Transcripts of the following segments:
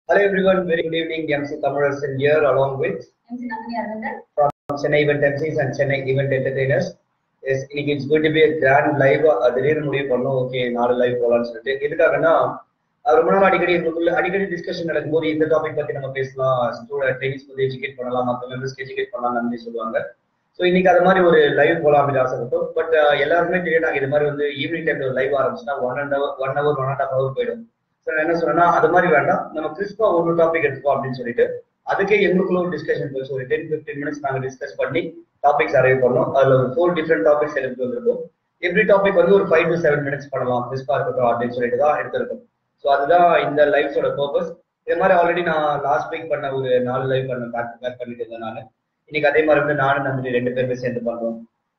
Hello everyone, very good evening. MC Thamarasan here along with MC Nandini Arvindan. from Chennai Event MCs and Chennai Event Entertainers. Yes, இன்னைக்கு it's going to be a grand live திடீர்னு முடிவு பண்ணோம் okay நாலு live போலாம்னு சொல்லிட்டு எதுக்காகன்னா அஹ் ரொம்ப நாள் அடிக்கடி எங்களுக்குள்ள அடிக்கடி டிஸ்கஷன் நடக்கும்போது இந்த டாபிக் பத்தி நம்ம பேசலாம் ஸ்டூடெண்ட் ட்ரைனிஸ் பத்தி எஜுகேட் பண்ணலாம் மற்ற மெம்பர்ஸ்க்கு எஜுகேட் பண்ணலாம் நம்பி சொல்லுவாங்க ஸோ இன்னைக்கு அது மாதிரி ஒரு லைவ் போலாம் அப்படின்னு ஆசைப்பட்டோம் பட் எல்லாருமே தெரியும் நாங்கள் இது மாதிரி வந்து ஈவினிங் டைம்ல லைவ் ஆரம்பிச்சுன்னா one and hour one hour one and half hour போயிடும் ஸோ நான் என்ன சொன்னேன்னா அது மாதிரி வேண்டாம் நம்ம கிறிஸ்பா ஒரு டாபிக் எடுத்துப்போம் அப்படின்னு சொல்லிட்டு அதுக்கே எங்களுக்குள்ள ஒரு டிஸ்கஷன் போச்சு ஒரு டென் ஃபிஃப்டீன் மினிட்ஸ் நாங்கள் டிஸ்கஸ் பண்ணி டாபிக்ஸ் அரைவ் பண்ணோம் அதுல ஒரு ஃபோர் டிஃப்ரெண்ட் டாபிக்ஸ் எடுத்து வந்திருக்கோம் எவ்ரி டாபிக் வந்து ஒரு ஃபைவ் டு செவன் மினிட்ஸ் பண்ணலாம் கிறிஸ்பா இருக்கட்டும் அப்படின்னு சொல்லிட்டு தான் எடுத்திருக்கோம் ஸோ அதுதான் இந்த லைஃப்ஸோட பர்பஸ் இது மாதிரி ஆல்ரெடி நான் லாஸ்ட் வீக் பண்ண ஒரு நாலு லைவ் பண்ண பேக் டு பேக் பண்ணிட்டு இருந்தேன் நான் இன்னைக்கு அதே மாதிரி வந்து நானும் நந்தினி ரெண்டு பேருமே சேர்ந்து பண்றோம்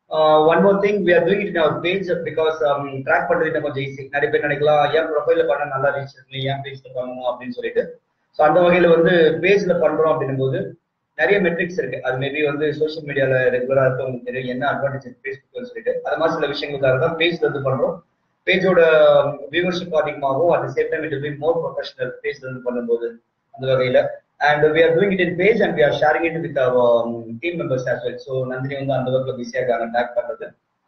one more thing we are doing it our page because track பண்றது இன்னும் கொஞ்சம் ஈஸி நிறைய பேர் நினைக்கலாம் ஏன் ப்ரொஃபைல பண்ண நல்லா ரீச் இருக்கு ஏன் பேஜ்ல பண்ணணும் அப்படின்னு சொல்லிட்டு ஸோ அந்த வகையில வந்து பேஜ்ல பண்றோம் அப்படின்னும் போது நிறைய மெட்ரிக்ஸ் இருக்கு அது மேபி வந்து சோஷியல் மீடியால ரெகுலரா இருக்கவங்களுக்கு தெரியும் என்ன அட்வான்டேஜ் ஃபேஸ்புக்னு சொல்லிட்டு அது மாதிரி சில விஷயங்களுக்காக தான் பேஜ்ல இருந்து பண்றோம் பேஜோட வியூவர்ஷிப் அதிகமாகும் at same time it be more professional பேஜ்ல இருந்து பண்ணும்போது அந்த வகையில and we are doing it in page and we are sharing it with our team members as well so Nandhini வந்து அந்த ஒர்க்ல பிஸியாக இருக்காங்க டேக் பண்றது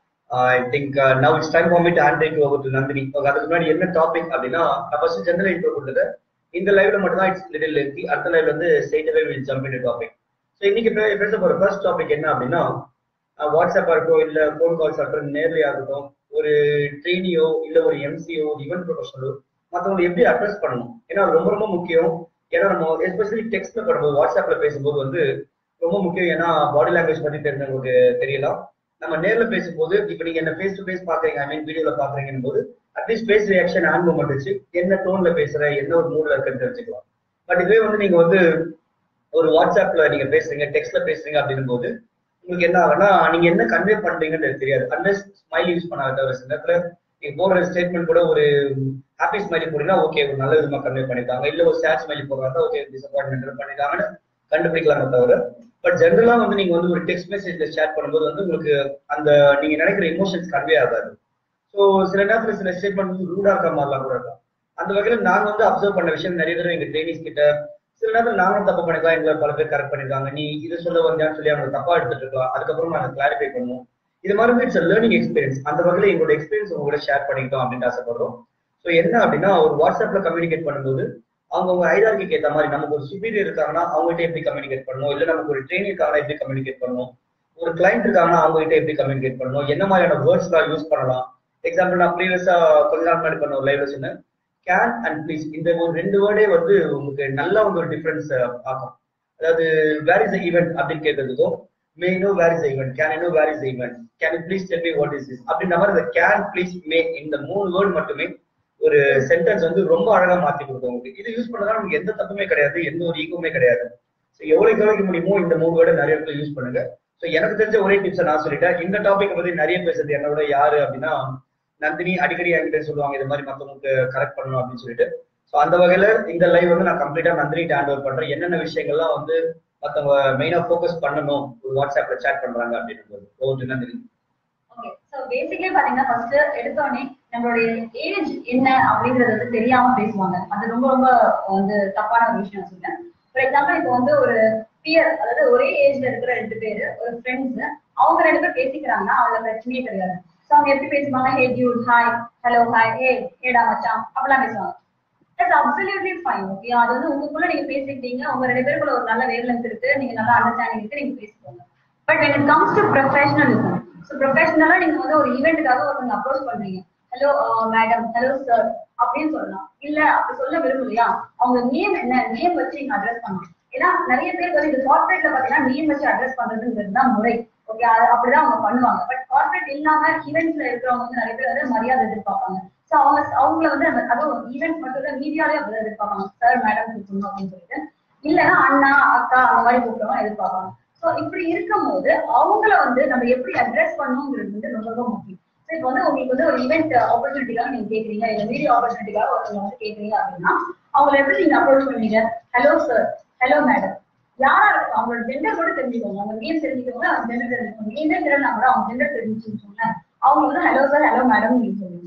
I think now it's time for me to hand to over to Nandhini Okay, அதுக்கு முன்னாடி என்ன topic அப்படின்னா நான் ஃபர்ஸ்ட் ஜெனரல் இன்ட்ரோ கொடுத்தது இந்த லைவ்ல மட்டும் தான் இட்ஸ் லிட்டில் லென்த்தி அடுத்த லைவ்ல வந்து straight away will jump in topic so இன்னைக்கு பே- பேச போற ஃபர்ஸ்ட் டாபிக் என்ன அப்படின்னா வாட்ஸ்அப்பா இருக்கட்டும் இல்ல ஃபோன் கால்ஸ் ஆகட்டும் நேர்லயா இருக்கட்டும் ஒரு ட்ரெயினியோ இல்ல ஒரு எம்சியோ ஈவென்ட் ப்ரொஃபஷனலோ மற்றவங்களை எப்படி அட்ரஸ் பண்ணணும் ஏன்னா அது ரொம்ப ரொம்ப முக்கியம் ஏன்னா நம்ம எஸ்பெஷலி டெக்ஸ்ட்ல பண்ணும்போது வாட்ஸ்அப்ல பேசும்போது வந்து ரொம்ப முக்கியம் ஏன்னா பாடி லாங்குவேஜ் பத்தி தெரிஞ்சவங்களுக்கு தெரியலாம் நம்ம நேர்ல பேசும்போது இப்ப நீங்க என்ன ஃபேஸ் டு ஃபேஸ் பாக்குறீங்க ஐ மீன் வீடியோல பாக்குறீங்கன்னு போது at least face reaction hand movement வச்சு என்ன டோன்ல பேசுற என்ன ஒரு மூட்ல இருக்குன்னு தெரிஞ்சுக்கலாம் பட் இதுவே வந்து நீங்க வந்து ஒரு வாட்ஸ்அப்ல நீங்க பேசுறீங்க டெக்ஸ்ட்ல பேசுறீங்க அப்படின்னும் போது உங்களுக்கு என்ன ஆகும்னா நீங்க என்ன கன்வே பண்றீங்கன்னு எனக்கு தெரியாது அன்லெஸ் ஸ்மைல் யூஸ் பண்ணாத தவிர சில நேரத்துல நீங்க போடுற ஸ்டேட்மெண்ட் கூட ஒரு ஹாப்பி ஸ்மைலி போட்டீங்கன்னா ஓகே ஒரு நல்ல விதமா கன்வே பண்ணிருக்காங்க இல்ல ஒரு சேட் ஸ்மைலி போடுறாங்க ஓகே டிசப்பாயின்மெண்ட் பண்ணிருக்காங்கன்னு கண்டுபிடிக்கலாமே தவிர பட் ஜென்ரலா வந்து நீங்க வந்து ஒரு டெக்ஸ்ட் மெசேஜ்ல ஷேர் பண்ணும்போது வந்து உங்களுக்கு அந்த நீங்க நினைக்கிற இமோஷன்ஸ் கன்வே ஆகாது ஸோ சில நேரத்துல சில ஸ்டேட்மெண்ட் வந்து ரூடா இருக்க மாதிரிலாம் கூட இருக்கும் அந்த வகையில நாங்க வந்து அப்சர்வ் பண்ண விஷயம் நிறைய தடவை எங்க ட்ரைனிஸ் கிட்ட சில நேரத்துல நாங்களும் தப்பு பண்ணிக்கலாம் எங்களை பல பேர் கரெக்ட் பண்ணிருக்காங்க நீ இதை சொல்ல வந்தான்னு சொல்லி அவங்க தப்பா எடுத்துட்டு இருக்கலாம் அதுக்கப்புறம் நாங்க கிளாரிஃபை பண்ணுவோம் இது மாதிரி வந்து இட்ஸ் லேர்னிங் எக்ஸ்பீரியன்ஸ் அந்த வகையில எங்களோட எக்ஸ்பீரியன்ஸ் உங்க கூட ஷேர் பண்ணிக்கிட்டோம் அப்படின்னு ஆசைப்படுறோம் ஸோ என்ன அப்படின்னா ஒரு வாட்ஸ்அப்ல கம்யூனிகேட் பண்ணும்போது அவங்கவுங்க ஐடார்கிக்கு ஏற்ற மாதிரி நமக்கு ஒரு சுப்பீரியர் இருக்காங்கன்னா அவங்ககிட்ட எப்படி கம்யூனிகேட் பண்ணணும் இல்ல நமக்கு ஒரு ட்ரெயின் இருக்காங்கன்னா எப்படி கம்யூனிகேட் பண்ணணும் ஒரு கிளைண்ட் இருக்காங்கன்னா அவங்க கிட்ட எப்படி கம்யூனிகேட் பண்ணணும் என்ன மாதிரியான வேர்ட்ஸ் எல்லாம் யூஸ் பண்ணலாம் எக்ஸாம்பிள் நான் ப்ரீவியஸா கொஞ்ச நாள் முன்னாடி பண்ண ஒரு லைவ்ல சொன்னேன் கேன் அண்ட் ப்ளீஸ் இந்த ஒரு ரெண்டு வேர்டே வந்து உங்களுக்கு நல்ல வந்து ஒரு டிஃபரன்ஸ் ஆகும் அதாவது வேர் இஸ் ஈவெண்ட் அப்படின்னு கேட்கறதுக்கும் may know where is event can know where is event can please tell me what is is அப்படின்ற மாதிரி இந்த கேன் ப்ளீஸ் மே இந்த மூணு வேர்டு மட்டுமே ஒரு சென்டென்ஸ் வந்து ரொம்ப அழகா மாத்தி கொடுக்கும் உங்களுக்கு இது யூஸ் பண்ணதால நமக்கு எந்த தப்புமே கிடையாது எந்த ஒரு ஈகோமே கிடையாது ஸோ எவ்வளவுக்கு எவ்வளவுக்கு முடியுமோ இந்த மூணு வேர்டை நிறைய பேர் யூஸ் பண்ணுங்க ஸோ எனக்கு தெரிஞ்ச ஒரே டிப்ஸை நான் சொல்லிட்டேன் இந்த டாபிக் பத்தி நிறைய பேசுறது என்னோட யாரு அப்படின்னா நந்தினி அடிக்கடி என்கிட்ட சொல்லுவாங்க இது மாதிரி மத்தவங்களுக்கு கரெக்ட் பண்ணணும் அப்படின்னு சொல்லிட்டு ஸோ அந்த வகையில இந்த லைவ் வந்து நான் கம்ப்ளீட்டா நந்தினிட்டு ஹேண்ட் ஓவர் பண்றேன் என்னென்ன விஷயங்கள்லாம் வந்து மத்தவங்க மெயினா ஃபோக்கஸ் பண்ணணும் ஒரு வாட்ஸ்அப்ல சேட் பண்றாங்க அப்படின்னு okay Nandhini okay so basically பாத்தீங்கன்னா ஃபர்ஸ்ட் எடுத்தோடனே நம்மளுடைய ஏஜ் என்ன அப்படிங்கறது வந்து தெரியாம பேசுவாங்க அது ரொம்ப ரொம்ப வந்து தப்பான ஒரு விஷயம் சொல்றேன் ஃபார் எக்ஸாம்பிள் இப்போ வந்து ஒரு பியர் அதாவது ஒரே ஏஜ்ல இருக்கிற ரெண்டு பேரு ஒரு ஃப்ரெண்ட்ஸ் அவங்க ரெண்டு பேர் பேசிக்கிறாங்கன்னா அதுல பிரச்சனையே கிடையாது சோ அவங்க எப்படி பேசுவாங்க hey dude hi hello hi hey ஏடா மச்சான் அப்படிலாம் பேசுவாங்க தட்ஸ் அப்சல்யூட்லி ஃபைன் ஓகே அது வந்து உங்களுக்குள்ள நீங்க பேசிக்கிட்டீங்க உங்க ரெண்டு பேருக்குள்ள ஒரு நல்ல வேவ்லென்த் இருக்கு நீங்க நல்ல அண்டர்ஸ்டாண்டிங் இருக்கு நீங்க பேசிக்கோங்க but when it comes to professionalism so ப்ரொஃபஷனலா நீங்க வந்து ஒரு ஈவெண்ட்டுக்காக ஒருத்தவங்க அப்ரோச் பண்றீங்க ஹலோ மேடம் ஹலோ சார் அப்படின்னு சொல்லலாம் இல்ல அப்படி சொல்ல விரும்பலையா அவங்க நேம் என்ன நேம் வச்சு நீங்க அட்ரஸ் பண்ணலாம் ஏன்னா நிறைய பேர் வந்து இந்த கார்பரேட்ல பாத்தீங்கன்னா நேம் வச்சு அட்ரஸ் பண்றதுங்கிறது தான் முறை ஓகே அது அப்படிதான் அவங்க பண்ணுவாங்க பட் கார்பரேட் இல்லாம ஈவெண்ட்ஸ்ல இருக்கிறவங்க வந்து நிறைய பேர் வந்து மரியாதை எதிர்பார்ப்பாங்க ஸோ அவங்க அவங்கள வந்து அந்த அதுவும் ஈவெண்ட் மட்டும் தான் மீடியாலே அப்படிதான் எதிர்பார்ப்பாங்க சார் மேடம் கூப்பிடணும் அப்படின்னு சொல்லிட்டு இல்லைன்னா அண்ணா அக்கா அந்த மாதிரி கூப்பிடுறவங்க எதிர்பார்ப்பாங்க ஸோ இப்படி இருக்கும்போது அவங்கள வந்து நம்ம எப்படி அட்ரஸ் பண்ணணுங்கிறது வந்து ரொம்ப ரொம்ப முக்கியம் ஸோ இப்போ வந்து உங்களுக்கு வந்து ஒரு ஈவெண்ட் ஆப்பர்ச்சுனிட்டிக்காக நீங்க கேக்குறீங்க இல்ல வீடியோ ஆப்பர்ச்சுனிட்டிக்காக ஒருத்தவங்க வந்து கேக்குறீங்க அப்படின்னா அவங்கள எப்படி நீங்க அப்ரோச் பண்ணுவீங்க ஹலோ சார் ஹலோ மேடம் யாரா இருக்கும் அவங்களோட ஜெண்டர் கூட தெரிஞ்சுக்கோங்க அவங்க நேம் தெரிஞ்சுக்கோங்க அவங்க ஜெண்டர் தெரிஞ்சுக்கோங்க நேமே தெரியலாம் கூட அவங்க ஜெண்டர் தெரிஞ்சுக்கோங்க அவங்க வந்து ஹலோ சார் ஹலோ மேடம் நீங்க சொல்லுங்க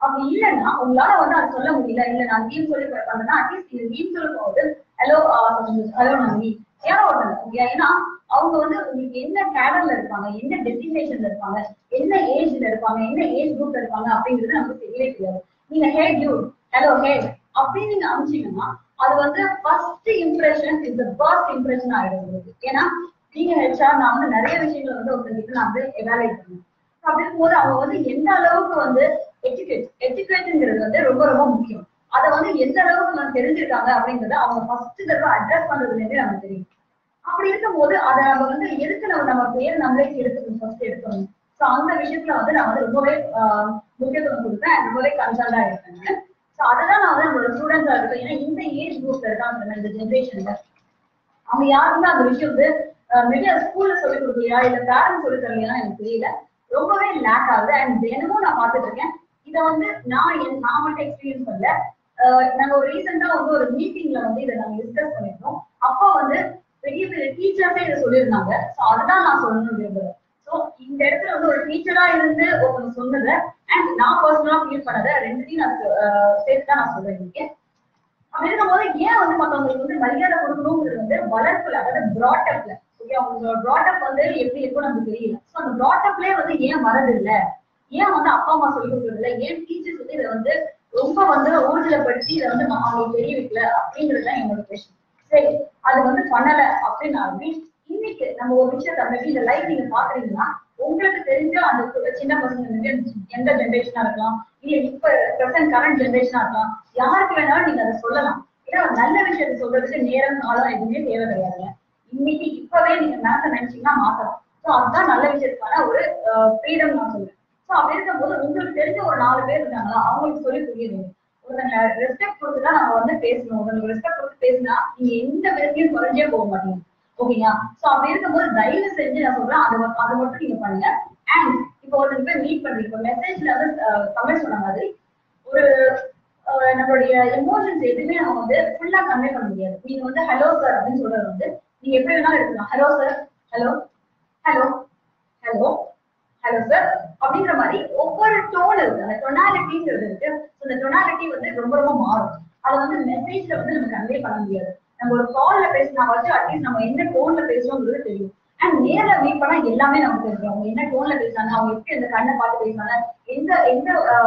அப்படி இல்லைன்னா உங்களால வந்து அது சொல்ல முடியல இல்ல நான் டீம் சொல்லி பண்றேன்னா அட்லீஸ்ட் நீங்க டீம் சொல்லும் போது ஹலோ ஹலோ நம்பி யாரோ ஒருத்தங்க ஓகே ஏன்னா அவங்க வந்து உங்களுக்கு என்ன கேடர்ல இருப்பாங்க என்ன டெஸ்டினேஷன்ல இருப்பாங்க என்ன ஏஜ்ல இருப்பாங்க என்ன ஏஜ் குரூப்ல இருப்பாங்க அப்படிங்கிறது நமக்கு தெரியவே தெரியாது நீங்க ஹே டியூ ஹலோ ஹே அப்படின்னு நீங்க அமிச்சீங்கன்னா அது வந்து first impression is the first impression ஆயிடும் உங்களுக்கு ஏன்னா நீங்க ஹெச்ஆர் நான் வந்து நிறைய விஷயங்கள் வந்து ஒருத்தருக்கு நான் வந்து எவாலுவேட் பண்ணுவேன் அப்படி இருக்கும்போது அவங்க வந்து எந்த அளவுக்கு வந்து எஜுகேட் எஜுகேட்ங்கிறது வந்து ரொம்ப ரொம்ப முக்கியம் அதை வந்து எந்த அளவுக்கு நான் தெரிஞ்சிருக்காங்க அப்படிங்கறத அவங்க ஃபர்ஸ்ட் தடவை அட்ரஸ் பண்றதுலேருந்தே நமக்கு தெரியும் அப்படி இருக்கும்போது அதை நம்ம வந்து எதுக்கு நம்ம நம்ம பேர் நம்மளே எடுத்துக்கணும் ஃபர்ஸ்ட் எடுக்கணும் ஸோ அந்த விஷயத்துல வந்து நான் வந்து ரொம்பவே ஆஹ், முக்கியத்துவம் கொடுப்பேன் ரொம்பவே கன்சர்ன்டா இருக்கேன் ஸோ அதுதான் நான் வந்து நம்மளோட ஸ்டூடெண்ட்ஸா இருக்கேன் ஏன்னா இந்த ஏஜ் குரூப்ல இருக்காங்க இந்த ஜென்ரேஷன்ல அவங்க யாருமே அந்த விஷயம் வந்து நிறைய ஸ்கூல்ல சொல்லி கொடுக்கலையா இல்ல பேரண்ட்ஸ் சொல்லி தரலையா எனக்கு தெரியல ரொம்பவே லேக் ஆகுது அண்ட் தினமும் நான் பார்த்துட்டு இருக்கேன் இதை வந்து நான் என் நான் மட்டும் எக்ஸ்பீரியன்ஸ் பண்ணல அஹ் நாங்க ஒரு ரீசெண்டா வந்து ஒரு மீட்டிங்ல வந்து இதை நாங்க டிஸ்கஸ் பண்ணிருந்தோம் அப்போ வந்து பெரிய பெரிய டீச்சர்ஸே இதை சொல்லியிருந்தாங்க ஸோ அதுதான் நான் சொல்லணும்னு விரும்புறேன் ஸோ இந்த இடத்துல வந்து ஒரு டீச்சரா இருந்து ஒருத்தவங்க சொன்னதை அண்ட் நான் பர்சனலா ஃபீல் பண்ணதை ரெண்டுத்தையும் நான் அஹ், சேர்த்து தான் நான் சொல்றேன் இன்னைக்கு அப்படி இருக்கும்போது ஏன் வந்து மத்தவங்களுக்கு வந்து மரியாதை கொடுக்கணுங்கிறது வந்து வளர்ப்புல அதாவது ப்ராட்டப்ல ஓகே அவங்களோட ப்ராட்டப் வந்து எப்படி இருக்கும் நமக்கு தெரியல ஸோ அந்த ப்ராட்டப்லயே வந்து ஏன் வரது இல்ல ஏன் வந்து அப்பா அம்மா சொல்லி கொடுக்கறது இல்ல ஏன் டீச்சர்ஸ் வந்து இதை வந்து ரொம்ப வந்து ஊர்ஜலப்படுத்தி இதை வந்து ம- அவங்களுக்கு தெரிய வைக்கல அப்படிங்கிறது தான் என்னோட கொஸ்டின் சரி அது வந்து பண்ணல அப்படின்னாலுமே இன்னைக்கு நம்ம ஒரு விஷயத்த மேபி இந்த லைஃப் நீங்க பாக்குறீங்கன்னா உங்களுக்கு தெரிஞ்ச அந்த கு- சின்ன பசங்க வந்து எந்த ஜென்ரேஷனா இருக்கலாம் இல்ல இப்ப பிரசன்ட் கரண்ட் ஜென்ரேஷனா இருக்கலாம் யாருக்கு வேணாலும் நீங்க அதை சொல்லலாம் ஏன்னா ஒரு நல்ல விஷயத்தை சொல்றதுக்கு நேரம் காலம் எதுவுமே தேவை கிடையாதுங்க இன்னைக்கு இப்பவே நீங்க மனசை நினைச்சீங்கன்னா மாத்தலாம் சோ அதுதான் நல்ல விஷயத்துக்கான ஒரு ஃப்ரீடம் நான் சொல்றேன் சோ அப்படி இருக்கும்போது உங்களுக்கு தெரிஞ்ச ஒரு நாலு பேர் இருக்காங்களா அவங்களுக்கு சொல்லி புரியுது ஒருத்தங்க ரெஸ்பெக்ட் கொடுத்து தான் நம்ம வந்து பேசணும் ஒருத்தங்க ரெஸ்பெக்ட் கொடுத்து பேசினா நீங்க எந்த விதத்தையும் குறைஞ்சே போக மாட்டீங்க ஓகேங்களா சோ அப்படி இருக்கும்போது தயவு செஞ்சு நான் சொல்றேன் அதை ம- அதை மட்டும் நீங்க பண்ணுங்க அண்ட் இப்போ ஒருத்தங்க போய் மீட் பண்றீங்க இப்போ மெசேஜ்ல வந்து அஹ், தமிழ் சொன்ன மாதிரி ஒரு அஹ், நம்மளுடைய எமோஷன்ஸ் எதுவுமே நம்ம வந்து ஃபுல்லா கன்வே பண்ண முடியாது நீங்க வந்து ஹலோ சார் அப்படின்னு சொல்றது வந்து நீங்க எப்படி வேணாலும் எடுக்கலாம் hello sir hello hello hello hello sir அப்படிங்கிற மாதிரி ஒவ்வொரு டோன் இருக்கு அந்த டொனாலிட்டிங்கிறது இருக்கு So, இந்த டொனாலிட்டி வந்து ரொம்ப ரொம்ப மாறும் அதை வந்து மெசேஜ்ல வந்து நம்ம கன்வே பண்ண முடியாது நம்ம ஒரு கால்ல பேசினா வச்சு அட்லீஸ்ட் நம்ம என்ன டோன்ல பேசுறோம்ன்றது தெரியும் அண்ட் நேர்ல மீட் பண்ணா எல்லாமே நமக்கு தெரியும் அவங்க என்ன டோன்ல பேசுறாங்க அவங்க எப்படி அந்த கண்ணை பார்த்து பேசுறாங்க எந்த எந்த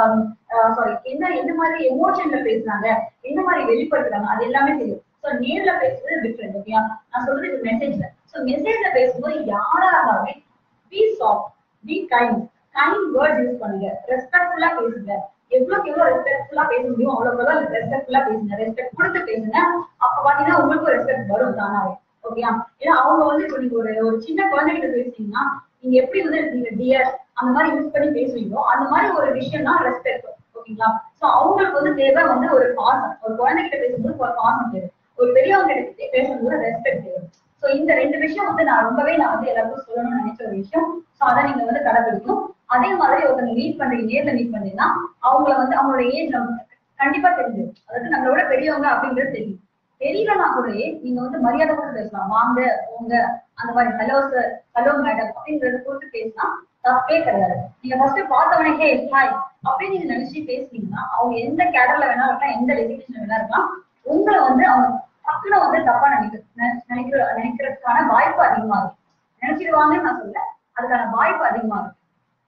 சாரி என்ன எந்த மாதிரி எமோஷன்ல பேசுறாங்க எந்த மாதிரி வெளிப்படுத்துறாங்க அது எல்லாமே தெரியும் ஸோ நேர்ல பேசுறது டிஃப்ரெண்ட் ஓகேயா நான் சொல்றது இது மெசேஜ்ல ஸோ மெசேஜ்ல பேசும்போது யாரா இருந்தாலுமே be soft be kind kind word use பண்ணுங்க ரெஸ்பெக்ட்ஃபுல்லா பேசுங்க எவ்வளவுக்கு எவ்வளவு ரெஸ்பெக்ட்ஃபுல்லா பேச முடியும் அவ்வளவுக்கு எவ்வளவு ரெஸ்பெக்ட்ஃபுல்லா பேசுங்க ரெஸ்பெக்ட் கொடுத்து பேசுங்க அப்ப பாத்தீங்கன்னா உங்களுக்கு ரெஸ்பெக்ட் வரும் தானாவே ஓகேயா ஏன்னா அவங்க வந்து இப்போ நீங்க ஒரு ஒரு சின்ன குழந்தைகிட்ட பேசுறீங்கன்னா நீங்க எப்படி வந்து நீங்க டியர் அந்த மாதிரி யூஸ் பண்ணி பேசுவீங்களோ அந்த மாதிரி ஒரு விஷயம் தான் ரெஸ்பெக்ட் ஓகேங்களா சோ அவங்களுக்கு வந்து தேவை வந்து ஒரு பாசம் ஒரு குழந்தைகிட்ட பேசும்போது ஒரு பாசம் தேவை ஒரு பெரியவங்க கிட்ட பேசும்போது ரெஸ்பெக்ட் தேவை சோ இந்த ரெண்டு விஷயம் வந்து நான் ரொம்பவே நான் வந்து எல்லாருக்கும் சொல்லணும்னு நினைச்ச ஒரு விஷயம் சோ அதை நீங்க வந்து கடைபிடிக்கும் அதே மாதிரி ஒருத்தங்க மீட் பண்றீங்க நேர்ல மீட் பண்ணீங்கன்னா அவங்கள வந்து அவங்களோட ஏஜ் கண்டிப்பா தெரியும் அதாவது நம்மளோட பெரியவங்க அப்படிங்கிறது தெரியும் தெரியலனா கூட நீங்க வந்து மரியாதை கொடுத்து பேசலாம் வாங்க போங்க அந்த மாதிரி ஹலோ சார் ஹலோ மேடம் அப்படிங்கறது கொடுத்து பேசினா தப்பே கிடையாது நீங்க ஃபர்ஸ்ட் பார்த்தவனே ஹே ஹாய் அப்படின்னு நீங்க நினைச்சு பேசுனீங்கன்னா அவங்க எந்த கேடர்ல வேணா இருக்கலாம் எந்த டெசிகேஷன் வேணா இருக்கலாம் உங்களை வந்து அவங்க டக்குனு வந்து தப்பா நினைக்க நினை- நினைக்கிற நினைக்கிறதுக்கான வாய்ப்பு அதிகமா இருக்கு நினைச்சிருவாங்கன்னு நான் சொல்ல அதுக்கான வாய்ப்பு அதிகமா இருக்கு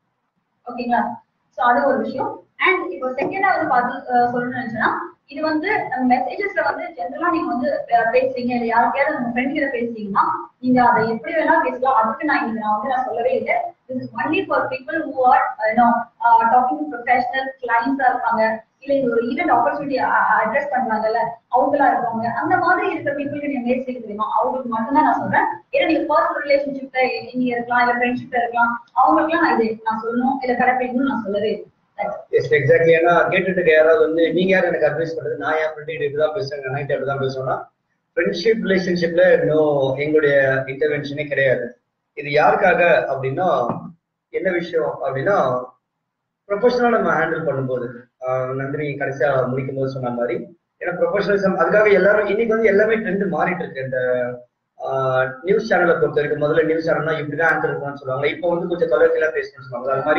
ஓகேங்களா சோ அது ஒரு விஷயம் அண்ட் இப்போ செகண்டா வந்து பார்த்து அஹ், சொல்லணும்னு நினைச்சேன்னா இது வந்து மெசேஜஸ்ல வந்து ஜென்ரலா நீங்க வந்து அஹ், பேசுறீங்க இல்ல யாருக்கையாவது உங்க ஃப்ரெண்ட் கிட்ட பேசுறீங்கன்னா நீங்க அதை எப்படி வேணா பேசலாம் அதுக்கு நான் இங்க நான் வந்து நான் சொல்லவே இல்லை this is only for people who are uh, you know uh, talking to professional clients ஆ இருப்பாங்க இல்ல இது ஒரு ஈவென்ட் ஆப்பர்ச்சுனிட்டி அட்ரஸ் பண்றாங்கல்ல அவங்களா இருப்பாங்க அந்த மாதிரி இருக்கிற பீப்புளுக்கு நீங்க மேல் செய்ய தெரியுமா அவங்களுக்கு மட்டும்தான் நான் சொல்றேன் ஏன்னா நீங்க பர்சனல் ரிலேஷன்ஷிப்ல நீங்க இருக்கலாம் இல்ல ஃப்ரெண்ட்ஷிப்ல இருக்கலாம் அவங்களுக்குலாம் நான் இது நான் சொல்லணும் இல்ல கடைப்பிடிக்கணும்னு நான் சொல்லவே இல்லை That's it. எஸ் எக்ஸாக்ட்லி ஏன்னா கேட்டுட்டு இருக்க யாராவது வந்து நீங்க யார் எனக்கு அட்வைஸ் பண்றது நான் என் ஃப்ரெண்ட் இப்படிதான் பேசுறேன் நைட் அப்படிதான் பேசுவேன்னா ஃப்ரெண்ட்ஷிப் ரிலேஷன்ஷிப்ல இன்னும் எங்களுடைய இன்டர்வென்ஷனே கிடையாது இது யாருக்காக அப்படின்னா என்ன விஷயம் அப்படின்னா ப்ரொஃபஷனலா நம்ம ஹேண்டில் பண்ணும்போது ஆஹ் நந்தினி கடைசியா முடிக்கும் போது சொன்ன மாதிரி ஏன்னா ப்ரொஃபஷனலிசம் அதுக்காக எல்லாரும் இன்னைக்கு வந்து எல்லாமே ட்ரெண்ட் மாறிட்டு இருக்கு இந்த நியூஸ் சேனலை பொறுத்த வரைக்கும் முதல்ல நியூஸ் சேனல்னா இப்படிதான் ஆன்சர் இருக்கணும்னு சொல்லுவாங்க இப்போ வந்து கொஞ்சம் தொலைக்கெல்லாம் பேசணும்னு சொல்லுவாங்க அது மாதிரி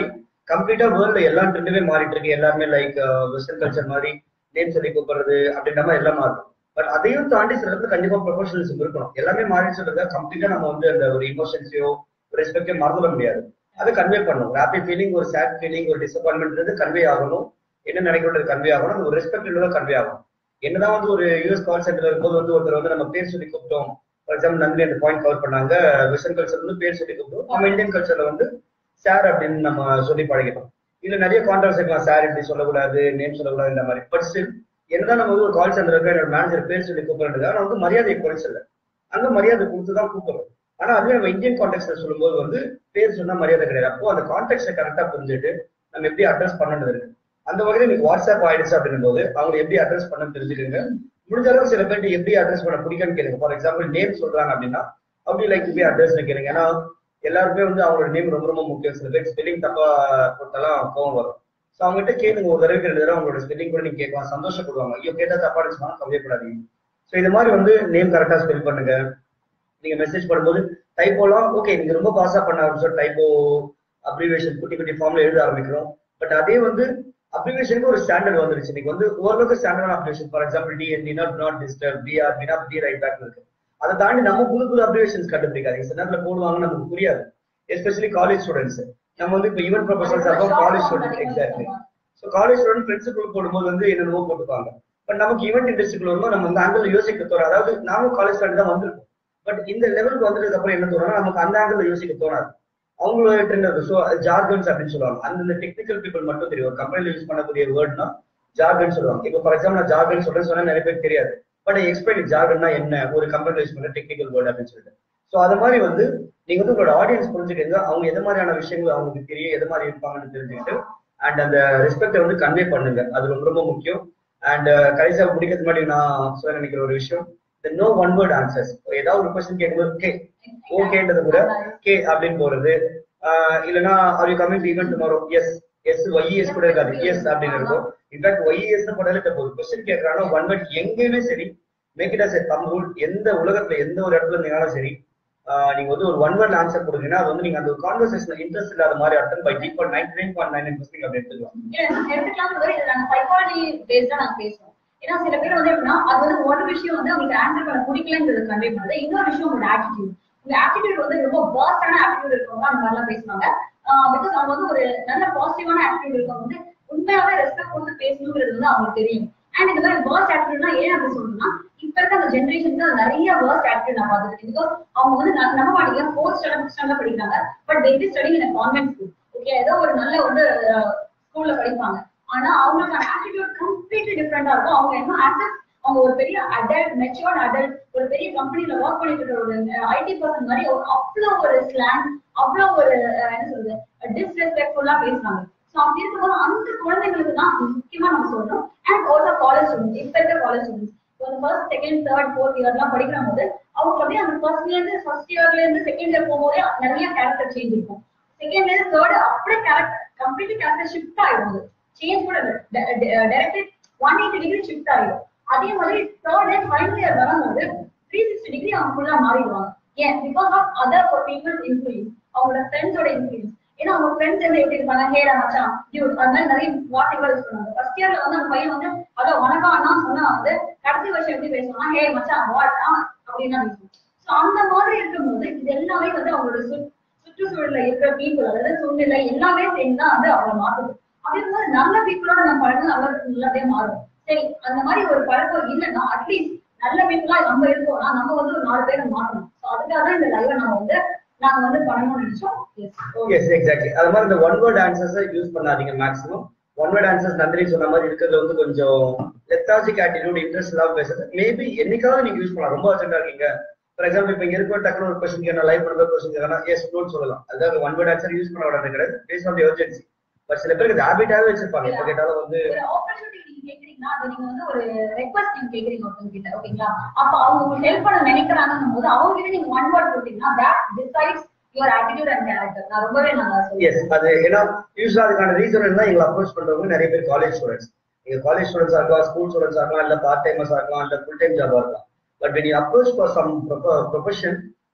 கம்ப்ளீட்டா வேர்ல்ட்ல எல்லா ட்ரெண்டுமே மாறிட்டு இருக்கு எல்லாருமே லைக் வெஸ்டர்ன் கல்ச்சர் மாதிரி நேம் சொல்லி கூப்பிடுறது அப்படின்ற மாதிரி எல்லாம் மாறும் பட் அதையும் தாண்டி சில இடத்துல கண்டிப்பா ப்ரொஃபஷனலிசம் இருக்கணும் எல்லாமே மாறி சொல்றத கம்ப்ளீட்டா நம்ம வந்து அந்த ஒரு இமோஷன்ஸையோ ரெஸ்பெக்டோ மறந்துட முடியாது அதை கன்வே பண்ணணும் ஒரு ஹாப்பி ஃபீலிங் ஒரு சேட் ஃபீலிங் ஒரு டிசப்பாயின்மெண்ட் கன்வே ஆகணும் என்ன நினைக்கிறது கன்வே ஆகணும் அது ஒரு ரெஸ்பெக்ட் உள்ளதா கன்வே ஆகும் என்னதான் வந்து ஒரு யூஎஸ் கால் சென்டர்ல இருக்கும்போது வந்து ஒருத்தர் வந்து நம்ம பேர் சொல்லி கூப்பிட்டோம் ஃபார் எக்ஸாம்பிள் நந்தினி அந்த பாயிண்ட் கவர் பண்ணாங்க வெஸ்டர்ன் கல்ச்சர் வந்து பேர் சொல்லி கூப்பிட்டோம் நம்ம இந்தியன் கல்ச்சர்ல வந்து சார் அப்படின்னு நம்ம சொல்லி பழகிட்டோம் இதுல நிறைய கான்ட்ராக்ட் இருக்கலாம் சார் இப்படி சொல்லக்கூடாது நேம் சொல்லக்கூடாது இந்த மாதிரி பட் ஸ்டில் என்னதான் நம்ம வந்து ஒரு கால் சென்டர் இருக்க என்னோட மேனேஜர் பேர் சொல்லி கூப்பிடுறதுக்காக நான் வந்து மரியாதை குறைச்சல அங்க மரியாதை கொடுத்து தான் கூப்பிடுறோம் ஆனா அதுவே நம்ம இந்தியன் கான்டெக்ட்ல சொல்லும்போது வந்து பேர் சொன்னா மரியாதை கிடையாது அப்போ அந்த கான்டெக்ட்டை கரெக்டா புரிஞ்சுட்டு நம்ம எப்படி அட்ரஸ் பண்ணணும் இருக்கு அந்த வகையில நீங்க வாட்ஸ்அப் ஆயிடுச்சு அப்படின்னும் போது அவங்க எப்படி அட்ரஸ் பண்ண தெரிஞ்சுக்கோங்க முடிஞ்ச அளவுக்கு சில பேர்ட்டு எப்படி அட்ரஸ் பண்ண பிடிக்கும்னு கேளுங்க ஃபார் எக்ஸாம்பிள் நேம் சொல்றாங்க அப்படின்னா அப்படி லைக் இப்படி அட்ரஸ் கேளுங்க ஏன்னா எல்லாருக்குமே வந்து அவங்களோட நேம் ரொம்ப ரொம்ப முக்கியம் சில பேர் ஸ்பெல்லிங் தப்பா கொடுத்தாலும் கோவம் வரும் ஸோ அவங்ககிட்ட கேளுங்க ஒரு தடவை ரெண்டு தடவை அவங்களோட ஸ்பெல்லிங் கூட நீங்க கேட்கலாம் சந்தோஷப்படுவாங்க ஐயோ கேட்டா தப்பா இருந்துச்சுன்னா கவலைப்படாதீங்க ஸோ இது மாதிரி வந்து நேம் கரெக்டா ஸ்பெல் பண்ணுங்க நீங்க மெசேஜ் பண்ணும்போது டைப்போலாம் ஓகே நீங்க ரொம்ப பாஸா பண்ண ஆரம்பிச்சோம் டைப்போ அப்ரிவேஷன் குட்டி குட்டி ஃபார்ம்ல எழுத ஆரம்பிக்கிறோம் பட் அதே வந்து அப்ளிகேஷனுக்கு ஒரு ஸ்டாண்டர்ட் வந்துருச்சு இன்னைக்கு வந்து ஓரளவுக்கு standard application for example do not not disturb பிஆர் பினா பி ரைட் பேக் இருக்கு அதை தாண்டி நம்ம புது புது அப்ளிகேஷன்ஸ் கண்டுபிடிக்காதீங்க சில நேரத்தில் போடுவாங்க நமக்கு புரியாது எஸ்பெஷலி காலேஜ் ஸ்டூடெண்ட்ஸ் நம்ம வந்து இப்போ ஈவென்ட் ப்ரொஃபஷனல்ஸ் ஆகும் college student exactly so college student ஃப்ரெண்ட்ஸுக்குள்ள போடும்போது வந்து என்னென்னமோ போட்டுப்பாங்க பட் நமக்கு ஈவெண்ட் இண்டஸ்ட்ரிக்குள்ள வரும்போது நம்ம வந்து ஆங்கிள் யோசிக்க தோணும் அதாவது நாமும் காலேஜ் ஸ்டூடெண்ட் தான் வந்திருக்கோம் பட் இந்த லெவலுக்கு வந்ததுக்கு அப்புறம் என்ன தோணும்னா நமக்கு அந்த ஆங்கிள் யோசிக்க தோணாது அவங்களோட ட்ரெண்ட் அது ஸோ ஜார்கன்ஸ் அப்படின்னு சொல்லுவாங்க அந்தந்த டெக்னிக்கல் பீப்புள் மட்டும் தெரியும் ஒரு கம்பெனில யூஸ் பண்ணக்கூடிய வேர்ட்னா ஜார்கன் சொல்லுவாங்க இப்போ ஃபார் எக்ஸாம்பிள் நான் ஜார்கன் சொல்றேன் சொன்னா நிறைய பேர் தெரியாது பட் எக்ஸ்பிளைன் ஜார்கன்னா என்ன ஒரு கம்பெனில யூஸ் பண்ற டெக்னிக்கல் வேர்ட் அப்படின்னு சொல்லிட்டு ஸோ அது மாதிரி வந்து நீங்க வந்து உங்களோட ஆடியன்ஸ் புரிஞ்சுக்கங்க அவங்க எது மாதிரியான விஷயங்கள் அவங்களுக்கு தெரியும் எது மாதிரி இருப்பாங்கன்னு தெரிஞ்சுக்கிட்டு அண்ட் அந்த ரெஸ்பெக்டை வந்து கன்வே பண்ணுங்க அது ரொம்ப ரொம்ப முக்கியம் அண்ட் கடைசியாக முடிக்கிறது முன்னாடி நான் சொல்ல நினைக்கிற ஒரு விஷயம் இந்த நோ ஒன் வேர்ட் ஆன்சர்ஸ் ஏதாவது ஒரு கொஸ்டின் கேட்கும்போது கே ஓகேன்றது கூட கே அப்படின்னு போறது இல்லைன்னா are you coming event tomorrow yes yes YS கூட இருக்காது எஸ் அப்படின்னு இருக்கும் இன்ஃபேக்ட் ஒய்எஸ் போட்டாலே இப்போ ஒரு கொஸ்டின் கேட்கறாங்க ஒன் வேர்ட் எங்கேயுமே சரி make it as a thumb rule எந்த உலகத்துல எந்த ஒரு இடத்துல இருந்தீங்கனாலும் சரி நீங்க வந்து ஒரு ஒன் வேர்ட் ஆன்சர் கொடுத்தீங்கன்னா அது வந்து நீங்க அந்த கான்வர்சேஷன் இன்ட்ரெஸ்ட் இல்லாத மாதிரி அட்டன் by default nine nine point nine interesting அப்படி எடுத்துக்கலாம் எடுத்துக்கலாம் இது நாங்க சைக்காலஜி பேஸ்டா நாங்க பேசுவோம் ஏன்னா சில பேர் வந்து எப்படின்னா அது வந்து ஒரு விஷயம் வந்து அவங்களுக்கு ஆன்சர் பண்ண பிடிக்கலன்றது கன்வே பண்ணுது இன்னொரு விஷயம் உங்களோட ஆட்டிடியூட் உங்க ஆட்டிடியூட் வந்து ரொம்ப பர்ஸ்டான ஆட்டிடியூட் இருக்கவங்க அந்த மாதிரிலாம் பேசுவாங்க பிகாஸ் அவங்க வந்து ஒரு நல்ல பாசிட்டிவான ஆட்டிடியூட் இருக்கவங்க வந்து உண்மையாவே ரெஸ்பெக்ட் கொடுத்து பேசணுங்கிறது வந்து அவங்களுக்கு தெரியும் அண்ட் இந்த மாதிரி வேர்ஸ்ட் ஆட்டிடியூட்னா ஏன் அப்படி சொல்லணும்னா இப்ப இருக்க அந்த ஜென்ரேஷனுக்கு நிறைய வேர்ஸ்ட் ஆட்டிடியூட் நான் பார்த்துருக்கேன் பிகாஸ் அவங்க வந்து நம்ம மாட்டீங்க ஃபோர்த் ஸ்டாண்டர்ட் ஃபிஃப்த் ஸ்டாண்டர்ட் படிக்கிறாங்க but they be studying in a convent school okay ஏதோ ஒரு நல்ல வந்து ஸ்கூல்ல படிப்பாங்க ஆனா அவங்களுக்கான ஆட்டிடியூட் கம்ப்ளீட்லி டிஃப்ரெண்டா இருக்கும் அவங்க என்ன ஆசஸ் அவங்க ஒரு பெரிய அடல்ட் மெச்சூர்ட் அடல்ட் ஒரு பெரிய கம்பெனில ஒர்க் பண்ணிட்டு இருக்கிற ஒரு ஐடி பர்சன் மாதிரி அவ்வளவு ஒரு ஸ்லாங் அவ்வளவு ஒரு என்ன சொல்றது டிஸ்ரெஸ்பெக்ட்ஃபுல்லா பேசுறாங்க ஸோ அப்படி இருக்கும்போது அந்த குழந்தைங்களுக்கு தான் முக்கியமா நம்ம சொல்றோம் அண்ட் ஆல்சோ காலேஜ் ஸ்டூடெண்ட்ஸ் இப்ப இருக்க காலேஜ் ஸ்டூடெண்ட்ஸ் ஒரு ஃபர்ஸ்ட் செகண்ட் தேர்ட் ஃபோர்த் இயர்லாம் படிக்கிற போது அவங்க அப்படியே அந்த ஃபர்ஸ்ட் இயர்ல இருந்து ஃபர்ஸ்ட் இயர்ல இருந்து செகண்ட் இயர் போகும்போதே நிறைய கேரக்டர் சேஞ்ச் இருக்கும் செகண்ட் இயர் தேர்ட் அப்படியே கேரக்டர் கம்ப்ளீட்லி கேரக்டர் ஷிஃப்ட் ஆயிடும் சேஞ்ச் கூட directly one eighty degree shift ஆயிடும் அதே மாதிரி தேர்ட் இயர் ஃபைனல் இயர் வரும்போது த்ரீ சிக்ஸ்டி டிகிரி அவங்க ஃபுல்லா மாறிடுவாங்க ஏன் because of other people influence அவங்களோட ஃப்ரெண்ட்ஸோட இன்ஃபுளுன்ஸ் ஏன்னா அவங்க ஃப்ரெண்ட்ஸ் என்ன எப்படி இருப்பாங்க ஹேரா மச்சான் டியூட் அது மாதிரி நிறைய வார்த்தைகள் யூஸ் பண்ணுவாங்க ஃபர்ஸ்ட் இயர்ல வந்து அந்த பையன் வந்து அதோ வணக்கம் அண்ணா சொன்னா வந்து கடைசி வருஷம் எப்படி பேசுவாங்க ஹே மச்சான் வாட் அப்படின்னு தான் பேசுவோம் ஸோ அந்த மாதிரி இருக்கும்போது இது எல்லாமே வந்து அவங்களோட சுற்றுச்சூழல்ல இருக்கிற பீப்புள் அதாவது சூழ்நிலை எல்லாமே சேர்ந்து தான் வந்து அவங்களை மாத்துது அதே மாதிரி நல்ல பீப்புளோட நம்ம பழக்கம் நல்ல நல்லதே மாறும் சரி அந்த மாதிரி ஒரு பழக்கம் இல்லைன்னா அட்லீஸ்ட் நல்ல பீப்புளா நம்ம இருக்கோம்னா நம்ம வந்து ஒரு நாலு பேரை மாற்றணும் ஸோ அதுக்காக தான் இந்த லைவை நம்ம வந்து நாங்க வந்து பண்ணணும்னு நினைச்சோம் எஸ் எக்ஸாக்ட்லி அது மாதிரி இந்த ஒன் வேர்ட் ஆன்சர்ஸை யூஸ் பண்ணாதீங்க maximum one word answers Nandhini சொன்ன மாதிரி இருக்கிறது வந்து கொஞ்சம் லெத்தாஜிக் ஆட்டிடியூட் இன்ட்ரெஸ்ட் இல்லாம பேசுறது மேபி என்னைக்காவது நீங்க யூஸ் பண்ணலாம் ரொம்ப அர்ஜென்டா இருக்கீங்க ஃபார் எக்ஸாம்பிள் இப்ப இங்க இருக்க டக்குனு ஒரு கொஸ்டின் கேட்கணும் லைவ் பண்ணுற கொஸ்டின் கேட்கணும் எஸ் நோட் சொல்லலாம் அதாவது ஒன் வேர்ட் ஆன்சர் யூஸ் பண்ண விடாது கிடையாது பேஸ் ஆன் எமர்ஜென்சி பட் சில பேருக்கு ஹேபிட்டாவே வச்சிருப்பாங்க எப்ப கேட்டாலும் வந்து ஒரு ஆப்பர்ச்சுனிட்டி நீங்க கேக்குறீங்கன்னா அது நீங்க வந்து ஒரு ரெக்வஸ்ட் நீங்க கேக்குறீங்க ஒருத்தவங்க கிட்ட ஓகேங்களா அப்ப அவங்க உங்களுக்கு ஹெல்ப் பண்ண நினைக்கிறாங்கன்னும் போது அவங்க கிட்ட நீங்க ஒன் வேர்ட் கொடுத்தீங்கன்னா that decides your attitude and character நான் ரொம்பவே நல்லா சொல்லுவேன் எஸ் அது ஏன்னா யூஸ்வலா அதுக்கான ரீசன் என்ன எங்களை அப்ரோச் பண்றவங்க நிறைய பேர் காலேஜ் ஸ்டூடெண்ட்ஸ் நீங்க காலேஜ் ஸ்டூடெண்ட்ஸா இருக்கலாம் ஸ்கூல் ஸ்டூடெண்ட்ஸா இருக்கலாம் இல்ல பார்ட் டைமர்ஸா இருக்கலாம் இல்ல ஃபுல் டைம் ஜாபா இருக்கலாம் but when you approach for some profession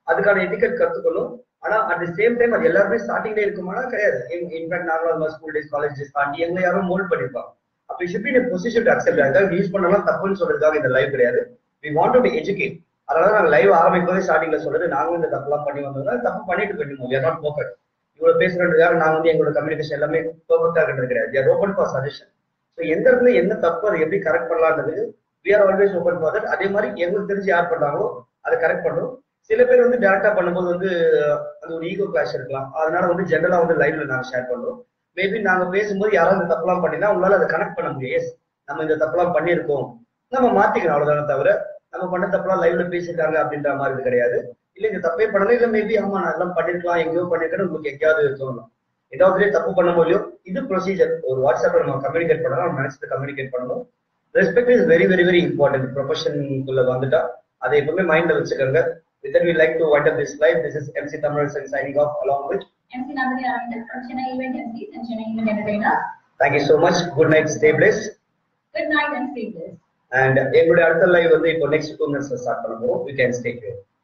அதுக்கான எத்திக்கெட் கத்துக்கணும் ஆனா அட் தி சேம் டைம் அது எல்லாருமே ஸ்டார்டிங்ல இருக்குமானா கிடையாது in fact normal school days college days தாண்டி எங்களை யாரும் மோல்ட் பண்ணிருப்பாங்க அப்ப should be position to accept அதுக்காக யூஸ் பண்ணலாம் தப்புன்னு சொல்றதுக்காக இந்த லைவ் கிடையாது வி வாண்ட் டு எஜுகேட் அதனால நாங்க லைவ் ஆரம்பிக்கும் போதே ஸ்டார்டிங்ல சொல்றது நாங்களும் இந்த தப்புலாம் பண்ணி வந்தோம்னா தப்பு பண்ணிட்டு போயிடுவோம் வி ஆர் நாட் பர்ஃபெக்ட் இவ்வளவு பேசுறதுக்காக நாங்க வந்து எங்களோட கம்யூனிகேஷன் எல்லாமே பர்ஃபெக்டா இருக்கிறது கிடையாது we are open for suggestion so எந்த இடத்துல என்ன தப்பு அதை எப்படி கரெக்ட் பண்ணலான்றது we are always open for that அதே மாதிரி எங்களுக்கு தெரிஞ்சு யார் பண்ணாங்களோ அதை கரெக்ட் பண்ணும் சில பேர் வந்து டேரக்டா பண்ணும்போது வந்து அந்த ஒரு ஈகோ கிளாஷ் இருக்கலாம் அதனால வந்து ஜென்ரலா வந்து லைவ்ல நாங்க ஷேர் பண்றோம் மேபி நாங்க பேசும்போது யாராவது இந்த தப்புலாம் பண்ணினா உங்களால அதை கனெக்ட் பண்ண முடியும் எஸ் நம்ம இந்த தப்புலாம் பண்ணியிருக்கோம் நம்ம மாத்திக்கணும் அவ்வளவுதானே தவிர நம்ம பண்ண தப்புலாம் லைவ்ல பேசிட்டாங்க அப்படின்ற மாதிரி இது கிடையாது இல்ல இந்த தப்பே பண்ணல இல்ல மேபி ஆமா நான் எல்லாம் பண்ணிருக்கலாம் எங்கேயோ பண்ணிருக்கேன்னு உங்களுக்கு எங்கேயாவது தோணும் ஏதாவது தப்பு பண்ண முடியும் இது ப்ரொசீஜர் ஒரு வாட்ஸ்அப்ல நம்ம கம்யூனிகேட் பண்ணலாம் நம்ம நினைச்சது கம்யூனிகேட் பண்ணணும் respect is very very very important ப்ரொஃபஷனுக்குள்ள வந்துட்டா அதை எப்பவுமே மைண்ட்ல வச்சுக்கோங்க With that, we like to wind up this live. This is MC Tamarasan signing off along with. MC Nandini Aravindan from Chennai Event MCs and Chennai Event Entertainers. Thank you so much. Good night. Stay blessed. Good night and stay blessed. And எங்களுடைய அடுத்த live வந்து இப்போ next two மினிட்ஸ்ல start பண்ண போறோம் we can stay here